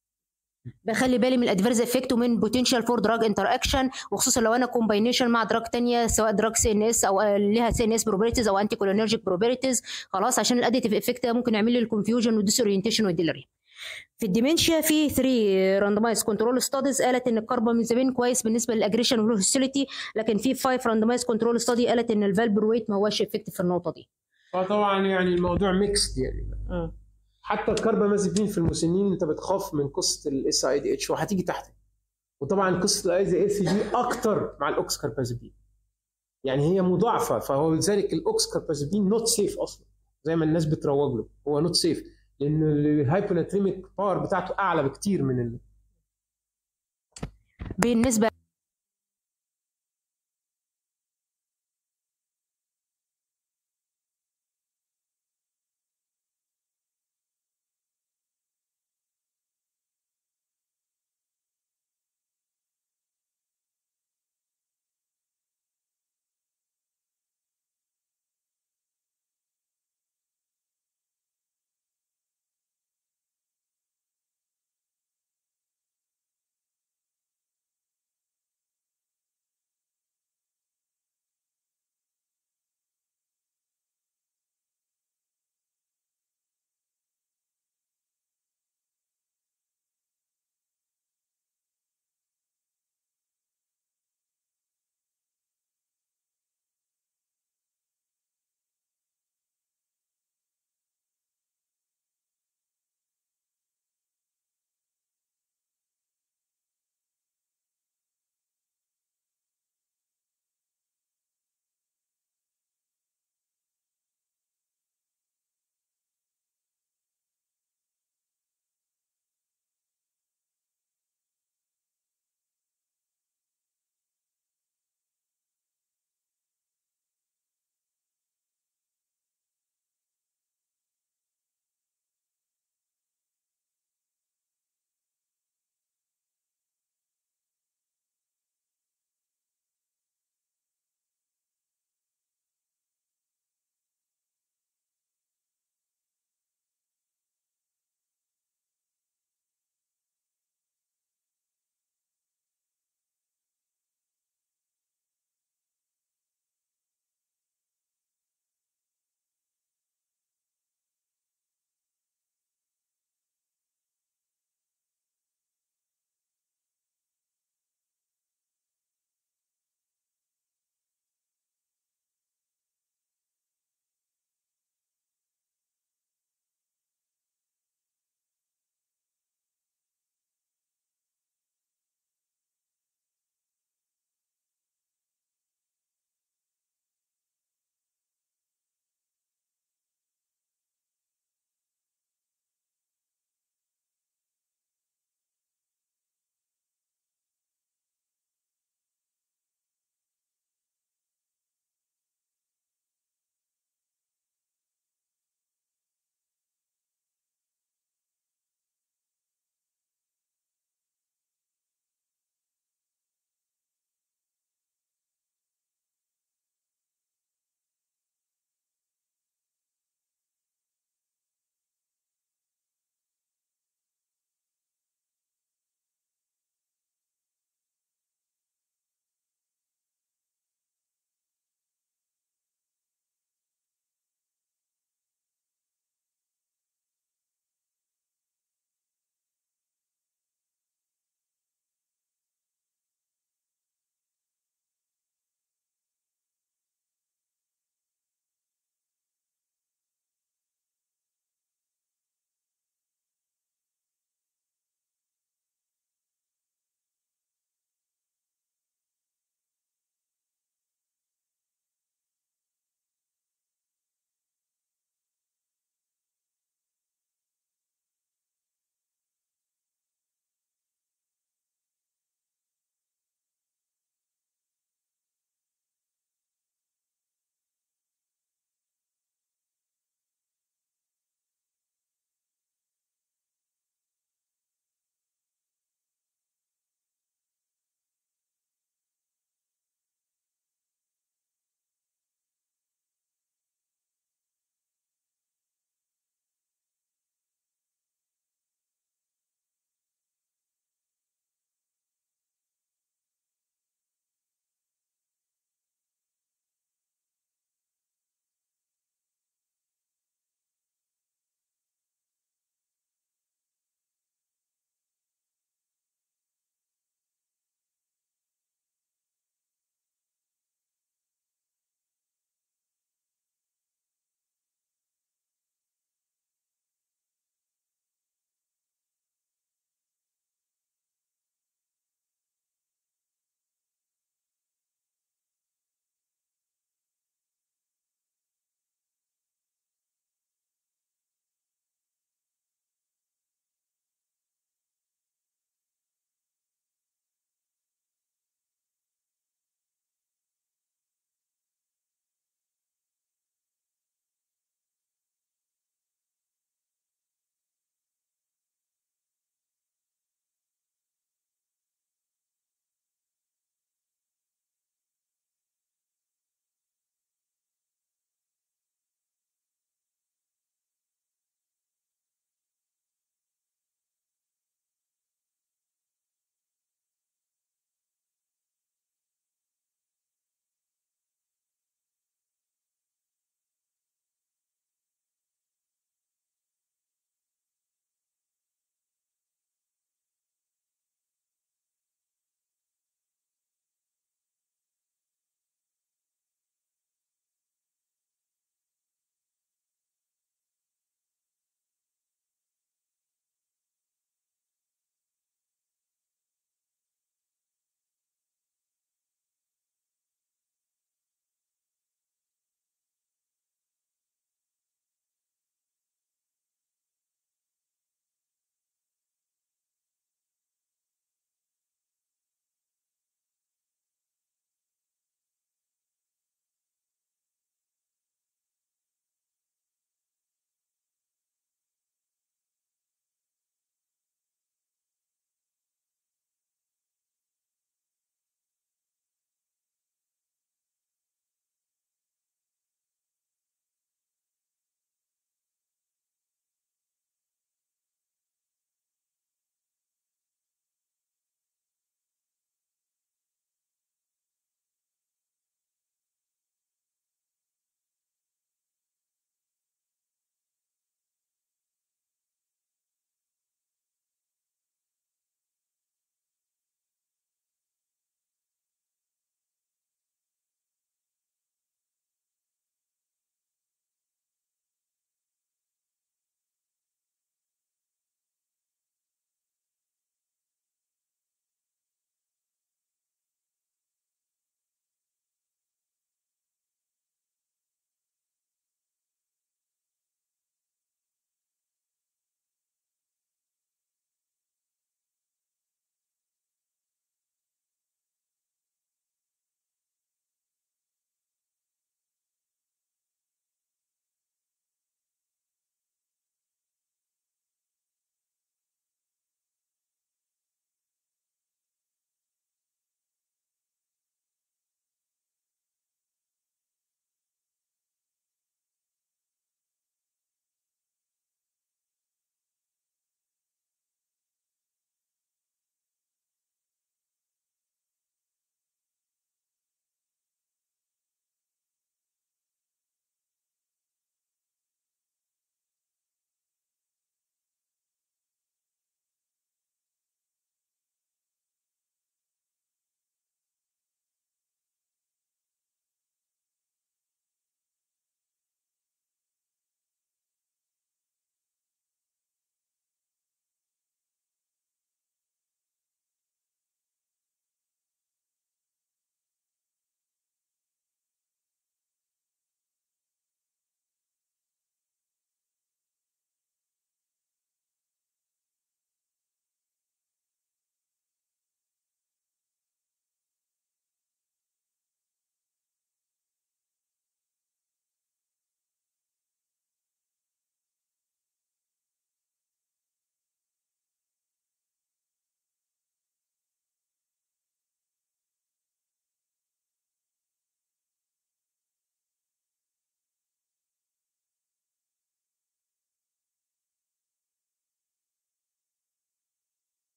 بخلي بالي من الادفيرز افكت ومن بوتنشال فور دراج انتر اكشن وخصوصا لو انا كومباينيشن مع دراج تانية سواء دراج سي ان اس او آه، ليها سي ان اس بروبرتيز او انتي كولينرجيك بروبرتيز خلاص عشان الاديتيف افكت ممكن يعمل لي الكونفيوجن والديسورينتيشن والديلري في الديمنشيا في 3 راندمايز كنترول ستاديز قالت ان الكربامازيبين كويس بالنسبه للاجريشن والهوستيليتي لكن في 5 راندمايز كنترول ستادي قالت ان الفالبرويت ما هوش افكتيف في النقطه دي فطبعا يعني الموضوع ميكست يعني حتى الكربامازيبين في المسنين انت بتخاف من قصه الاس اي دي اتش وهتيجي تحت وطبعا قصه الاي دي اتش دي اكتر مع الاوكس كربازيبين يعني هي مضاعفه فهو لذلك الاوكس كربازيبين نوت سيف اصلا زي ما الناس بتروج له هو نوت سيف لان الهايبوناتريميك باور بتاعته اعلى بكتير من ال... بالنسبه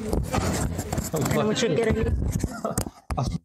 انا الله متشكره ليك